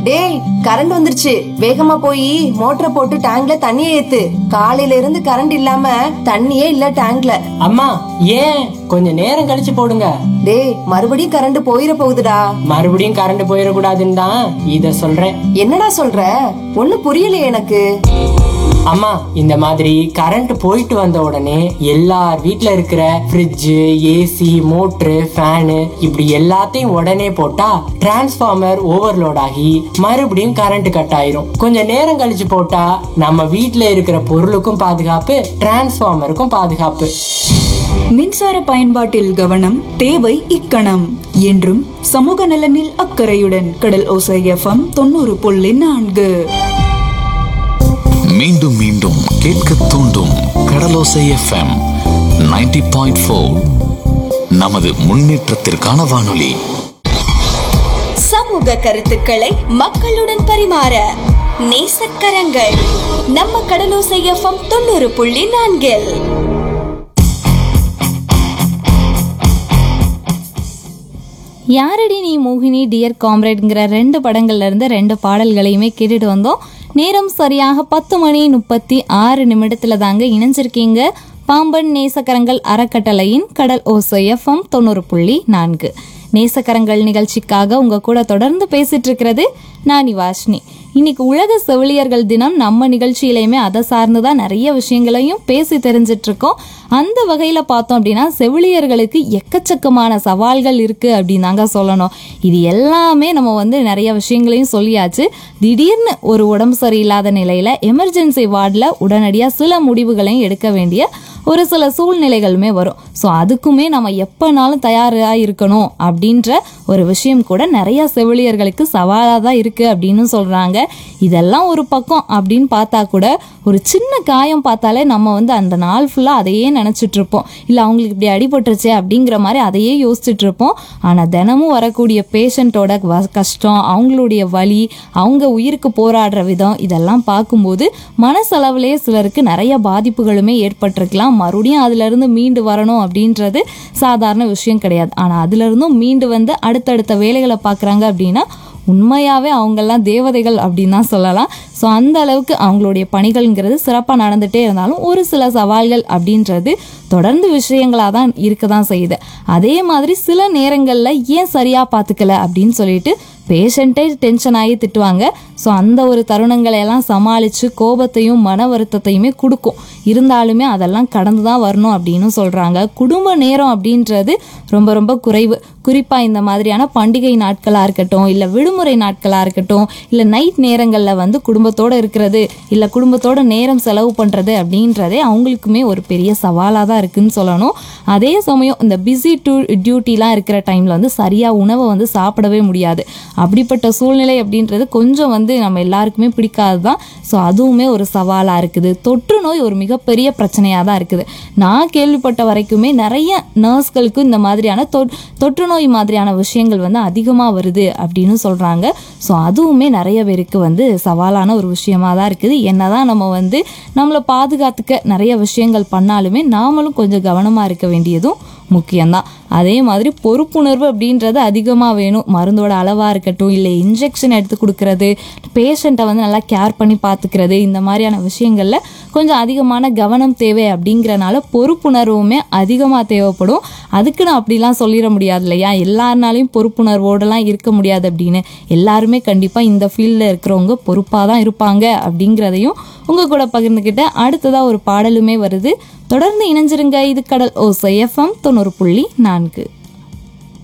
டேய் கரண்ட் வந்துருச்சு வேகமா போய் மோட்டரை போட்டு டேங்க்ல தண்ணியை ஏத்து காலையில இருந்து கரண்ட் இல்லாம தண்ணியே இல்ல டேங்க்ல அம்மா ஏன் கொஞ்சம் நேரம் கழிச்சு போடுங்க டேய் மறுபடியும் கரண்ட் போயிட போகுதுடா மறுபடியும் கரண்ட் போயிடக்கூடாதுன்னு தான் இத சொல்றேன் என்னடா சொல்ற ஒண்ணு புரியலையே எனக்கு அம்மா இந்த மாதிரி கரண்ட் போயிட்டு வந்த உடனே எல்லார் வீட்ல இருக்கிற ஃப்ரிட்ஜ் ஏசி மோட்ரு ஃபேனு இப்படி எல்லாத்தையும் உடனே போட்டா டிரான்ஸ்ஃபார்மர் ஓவர்லோட் ஆகி மறுபடியும் கரண்ட் கட் ஆயிரும் கொஞ்சம் நேரம் கழிச்சு போட்டா நம்ம வீட்ல இருக்கிற பொருளுக்கும் பாதுகாப்பு டிரான்ஸ்ஃபார்மருக்கும் பாதுகாப்பு மின்சார பயன்பாட்டில் கவனம் தேவை இக்கணம் என்றும் சமூக நலனில் அக்கறையுடன் கடல் ஓசை எஃப்எம் தொண்ணூறு புள்ளி நான்கு மீண்டும் மீண்டும் கேட்க தூண்டும் கடலோசை எஃப்எம் 90.4 பாயிண்ட் நமது முன்னேற்றத்திற்கான வானொலி சமூக கருத்துக்களை மக்களுடன் பரிமாற நேசக்கரங்கள் நம்ம கடலோசை எஃப்எம் தொண்ணூறு புள்ளி நான்கில் யாரடி நீ மோகினி டியர் காம்ரேட்ங்கிற ரெண்டு படங்கள்ல இருந்து ரெண்டு பாடல்களையுமே கேட்டுட்டு வந்தோம் நேரம் சரியாக பத்து மணி முப்பத்தி ஆறு நிமிடத்துல தாங்க இணைஞ்சிருக்கீங்க பாம்பன் நேசக்கரங்கள் அறக்கட்டளையின் கடல் ஓசை எஃப்எம் தொண்ணூறு புள்ளி நான்கு நேசக்கரங்கள் நிகழ்ச்சிக்காக உங்க கூட தொடர்ந்து பேசிட்டு இருக்கிறது நான் வாஷ்னி இன்னைக்கு உலக செவிலியர்கள் தினம் நம்ம நிகழ்ச்சியிலையுமே அதை சார்ந்து தான் நிறைய விஷயங்களையும் பேசி தெரிஞ்சிட்டு இருக்கோம் அந்த வகையில பார்த்தோம் அப்படின்னா செவிலியர்களுக்கு எக்கச்சக்கமான சவால்கள் இருக்கு அப்படின்னு தாங்க சொல்லணும் இது எல்லாமே நம்ம வந்து நிறைய விஷயங்களையும் சொல்லியாச்சு திடீர்னு ஒரு உடம்பு சரியில்லாத நிலையில எமர்ஜென்சி வார்டில் உடனடியாக சில முடிவுகளையும் எடுக்க வேண்டிய ஒரு சில சூழ்நிலைகளுமே வரும் ஸோ அதுக்குமே நம்ம எப்போனாலும் தயாராக இருக்கணும் அப்படின்ற ஒரு விஷயம் கூட நிறைய செவிலியர்களுக்கு சவாலாக தான் இருக்குது அப்படின்னு சொல்கிறாங்க இதெல்லாம் ஒரு பக்கம் அப்படின்னு பார்த்தா கூட ஒரு சின்ன காயம் பார்த்தாலே நம்ம வந்து அந்த நாள் ஃபுல்லாக அதையே நினச்சிட்டு இருப்போம் இல்லை அவங்களுக்கு இப்படி அடிபட்டுருச்சே அப்படிங்கிற மாதிரி அதையே யோசிச்சுட்டு இருப்போம் ஆனால் தினமும் வரக்கூடிய பேஷண்ட்டோட கஷ்டம் அவங்களுடைய வலி அவங்க உயிருக்கு போராடுற விதம் இதெல்லாம் பார்க்கும்போது மனசளவுலேயே சிலருக்கு நிறைய பாதிப்புகளுமே ஏற்பட்டிருக்கலாம் மறுபடியும் அதுலேருந்து மீண்டு வரணும் அப்படின்றது சாதாரண விஷயம் கிடையாது ஆனால் அதுலேருந்தும் மீண்டு வந்து அடுத்தடுத்த வேலைகளை பார்க்குறாங்க அப்படின்னா உண்மையாகவே அவங்கெல்லாம் தேவதைகள் அப்படின்னு தான் சொல்லலாம் ஸோ அந்த அளவுக்கு அவங்களுடைய பணிகள்ங்கிறது சிறப்பாக நடந்துகிட்டே இருந்தாலும் ஒரு சில சவால்கள் அப்படின்றது தொடர்ந்து விஷயங்களாக தான் இருக்க தான் செய்யுது அதே மாதிரி சில நேரங்களில் ஏன் சரியாக பார்த்துக்கல அப்படின்னு சொல்லிட்டு பேஷண்ட்டே டென்ஷன் ஆகி திட்டுவாங்க ஸோ அந்த ஒரு தருணங்களை எல்லாம் சமாளித்து கோபத்தையும் மன வருத்தத்தையுமே கொடுக்கும் இருந்தாலுமே அதெல்லாம் கடந்து தான் வரணும் அப்படின்னு சொல்கிறாங்க குடும்ப நேரம் அப்படின்றது ரொம்ப ரொம்ப குறைவு குறிப்பாக இந்த மாதிரியான பண்டிகை நாட்களாக இருக்கட்டும் இல்லை விடுமுறை நாட்களாக இருக்கட்டும் இல்லை நைட் நேரங்களில் வந்து குடும்பத்தோடு இருக்கிறது இல்லை குடும்பத்தோட நேரம் செலவு பண்ணுறது அப்படின்றதே அவங்களுக்குமே ஒரு பெரிய சவாலாக தான் இருக்குன்னு சொல்லணும் அதே சமயம் இந்த பிஸி டூ டியூட்டிலாம் இருக்கிற டைமில் வந்து சரியாக உணவை வந்து சாப்பிடவே முடியாது அப்படிப்பட்ட சூழ்நிலை அப்படின்றது கொஞ்சம் வந்து நம்ம எல்லாருக்குமே பிடிக்காது தான் ஸோ அதுவுமே ஒரு சவாலாக இருக்குது தொற்று நோய் ஒரு மிகப்பெரிய பிரச்சனையாக தான் இருக்குது நான் கேள்விப்பட்ட வரைக்குமே நிறைய நர்ஸ்களுக்கு இந்த மாதிரியான தொ தொற்று நோய் மாதிரியான விஷயங்கள் வந்து அதிகமாக வருது அப்படின்னு சொல்கிறாங்க ஸோ அதுவுமே நிறைய பேருக்கு வந்து சவாலான ஒரு விஷயமா தான் இருக்குது என்னதான் நம்ம வந்து நம்மளை பாதுகாத்துக்க நிறைய விஷயங்கள் பண்ணாலுமே நாமளும் கொஞ்சம் கவனமாக இருக்க வேண்டியதும் முக்கியம்தான் அதே மாதிரி பொறுப்புணர்வு அப்படின்றது அதிகமாக வேணும் மருந்தோட அளவாக இருக்கட்டும் இல்லை இன்ஜெக்ஷன் எடுத்து கொடுக்கறது பேஷண்ட்டை வந்து நல்லா கேர் பண்ணி பார்த்துக்கிறது இந்த மாதிரியான விஷயங்களில் கொஞ்சம் அதிகமான கவனம் தேவை அப்படிங்கிறனால பொறுப்புணர்வுமே அதிகமாக தேவைப்படும் அதுக்கு நான் அப்படிலாம் சொல்லிட முடியாது இல்லையா எல்லாருனாலையும் பொறுப்புணர்வோடலாம் இருக்க முடியாது அப்படின்னு எல்லாருமே கண்டிப்பாக இந்த ஃபீல்டில் இருக்கிறவங்க பொறுப்பாக தான் இருப்பாங்க அப்படிங்கிறதையும் உங்கள் கூட பகிர்ந்துக்கிட்ட அடுத்ததாக ஒரு பாடலுமே வருது தொடர்ந்து இணைஞ்சிருங்க இது கடல் ஓசை எஃப்எம் தொண்ணூறு புள்ளி நான்கு